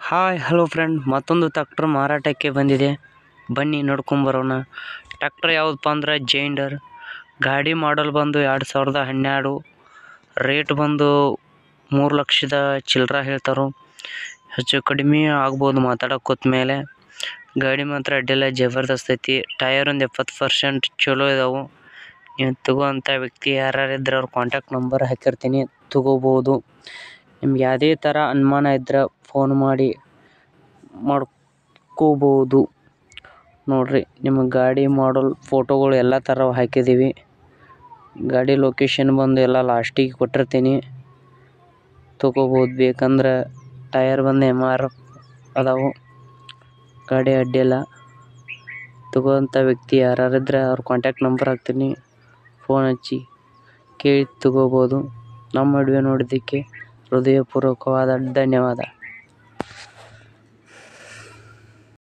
hi hello friend ಮತ್ತೊಂದು tractor ಮಾರಾಟಕ್ಕೆ ಬಂದಿದೆ ಬನ್ನಿ ನೋಡ್ಕೊಂಬರೋಣ ಟ್ಯಾಕ್ಟ್ರ್ ಯಾವುದಪ್ಪ ಅಂದ್ರೆ ಜೈಂಡರ್ ಗಾಡಿ ಮಾಡಲ್ ಬಂದು ಎರಡು ಸಾವಿರದ ಹನ್ನೆರಡು ರೇಟ್ ಬಂದು ಮೂರು ಲಕ್ಷದ ಚಿಲ್ಲರ ಹೇಳ್ತಾರೆ ಹೆಚ್ಚು ಕಡಿಮೆ ಆಗ್ಬೋದು ಮಾತಾಡೋಕೆ ಕೂತ ಮೇಲೆ ಗಾಡಿ ಮಾತ್ರ ಅಡ್ಡಿಲ್ಲ ಜಬರ್ದಸ್ತ್ ಐತಿ ಟಯರ್ ಒಂದು ಎಪ್ಪತ್ತು ಪರ್ಸೆಂಟ್ ಚಲೋ ಇದಾವೆ ನೀವು ತಗೋವಂಥ ವ್ಯಕ್ತಿ ಯಾರ್ಯಾರು ಇದ್ರೆ ಅವ್ರ ಕಾಂಟ್ಯಾಕ್ಟ್ ನಂಬರ್ ಹಾಕಿರ್ತೀನಿ ತಗೋಬೋದು ನಿಮ್ಗೆ ಯಾವುದೇ ಥರ ಅನುಮಾನ ಇದ್ರೆ ಫೋನ್ ಮಾಡಿ ಮಾಡ್ಕೋಬೋದು ನೋಡಿರಿ ನಿಮಗೆ ಗಾಡಿ ಮಾಡಲ್ ಫೋಟೋಗಳು ಎಲ್ಲ ಥರ ಹಾಕಿದ್ದೀವಿ ಗಾಡಿ ಲೊಕೇಶನ್ ಬಂದು ಎಲ್ಲ ಲಾಸ್ಟಿಗೆ ಕೊಟ್ಟಿರ್ತೀನಿ ತೊಗೋಬೋದು ಬೇಕಂದ್ರೆ ಟಯರ್ ಬಂದು ಎಮ್ ಆರ್ ಅದಾವೆ ಗಾಡಿ ಅಡ್ಡಿಲ್ಲ ತಗೋವಂಥ ವ್ಯಕ್ತಿ ಯಾರ್ಯಾರಿದ್ರೆ ಅವ್ರ ಕಾಂಟ್ಯಾಕ್ಟ್ ನಂಬರ್ ಹಾಕ್ತೀನಿ ಫೋನ್ ಹಚ್ಚಿ ಕೇಳಿ ತಗೋಬೋದು ನಮ್ಮ ವಿಡಿಯೋ ನೋಡಿದ್ದಕ್ಕೆ ಹೃದಯಪೂರ್ವಕವಾದ ಧನ್ಯವಾದ